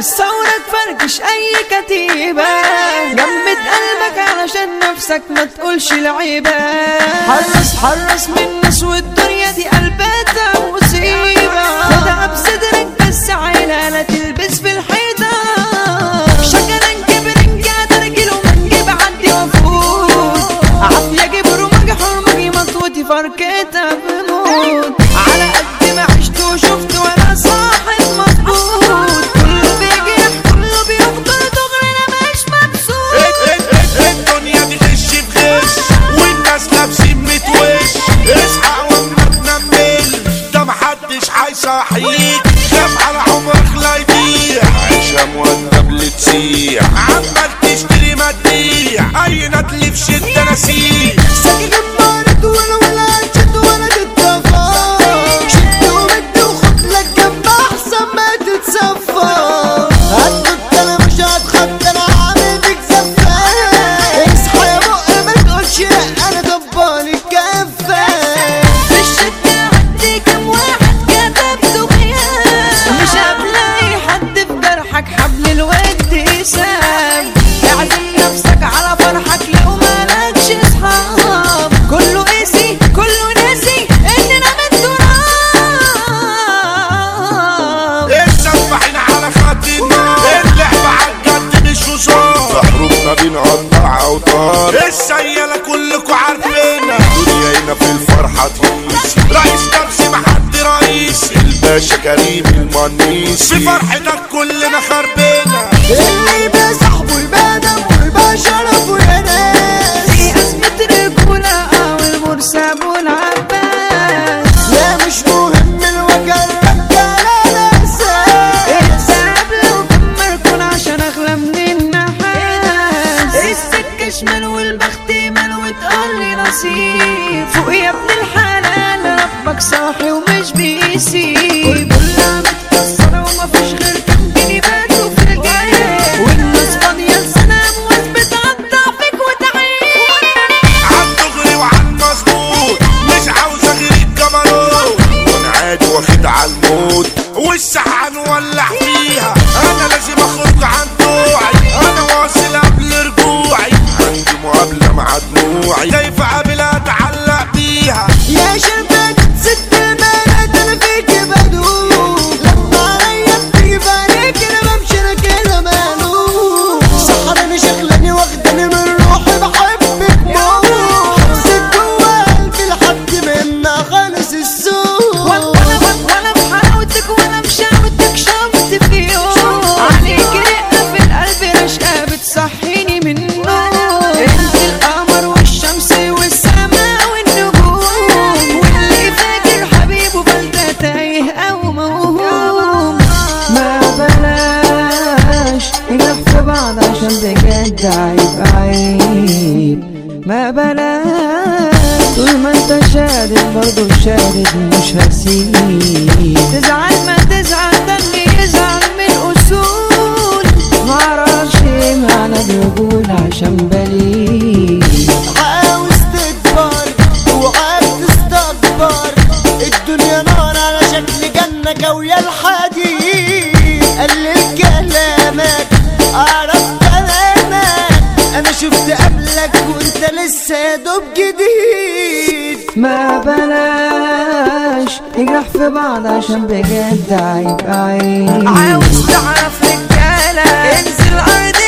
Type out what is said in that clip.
الثورة تفركش اي كتيبة جمد قلبك علشان نفسك ما تقولش لعيبة حرص حرص من الناس والدنيا دي قلباتها مصيبة خدها بصدرك بس عيلة لا تلبس في الحيطة شجرا كبر قادر كيلو من جيب عندي وفوت عافية جبر ومجحور مجي مطوتي فركتها بموت على قد ما عشت وشفت وانا صاحب مظبوط كله بيجرح كله بيفضل دغري انا مش مبسوط الدنيا دي غش في غش والناس لابسين متوش اصحى وما تنمل ده محدش هيصحيك خاف على عمرك لا يضيع عيشة مؤدب لتسيع عمال تشتري ما تبيع اي ندل في شدة نسيع ساكن المارد ولا ولا شد ولا تتفا شد ومد وخد لك جنب احسن ما تتصفى هتنط انا مش هتخط انا عامل بيك زفة اصحى يا بق ما تقولش لا انا ضبان الكفة في الشدة عندي كم واحد كتبته غياب مش هتلاقي حد في جرحك حبل الود سام اعزم نفسك على فرحك لو مالكش اصحاب كله قاسي كله ناسي اننا من تراب السفاحين على خط النار اللعبة عالجد مش وصار حروبنا بنقطع اوتار السيالة كلكوا عارفينها الدنيا هنا في الفرحة تهيس رئيس نفسي محد رئيس الباشا كريم المنيس في فرحتك كلنا خربنا اللي يبقى صاحبه البادم ويبقى شرفه يا ناس في أزمة رجولة والمرسى أبو العباس لا مش مهم الوجه الرجالة الأساس اتساب لو كان مركون عشان أغلى من النحاس السكة شمال والبخت مال وتقول لي نصيب فوق يا ابن الحلال ربك صاحي ومش بيسيب كلها متكسرة ومفيش غير كام جنيه باتوا في الجيب والناس فاضية لسنة أموات بتقطع فيك وتعيب عالدغري وعالمظبوط مش عاوز غير الجبروت وانا عادي واخد على الموت والساعة نولع فيها انا لازم اخرج عن طوعي انا واصل قبل رجوعي عندي مقابلة مع دموعي كيف قبل اتعلق بيها يا شربك ست البنات انا فيك بدوب لما عليا بتيجي في عينيك انا بمشي انا كده مالوب سحراني شغلاني واخداني من روحي بحبك موت حبسك جوا قلبي لحد منا خالص السوق ولا ولا بحلاوتك ولا بشاوتك شفت في يوم عليك رقة في القلب رشقة بتصحيني من النوم انت القمر والشمس والسماء والنجوم واللي فاكر حبيبه بلدة تايه او موهوم ما بلاش نجرح في بعض عشان بجد عيب عيب ما بلاش طول ما انت شادد برضه شادد مش هسيب تزعل ما تزعل ده اللي يزعل من اصول معرفش ايه معنى الرجول عشان بليد عاوز تكبر وعاوز تستكبر الدنيا نار على شكل جنة جوية الحديد قلل كلامك اعرف كلامك انا شفت قبلك وانت لسه يا دوب جديد ما بلاش نجرح في بعض عشان بجد عيب عيب عاوز تعرف رجالة انزل ارض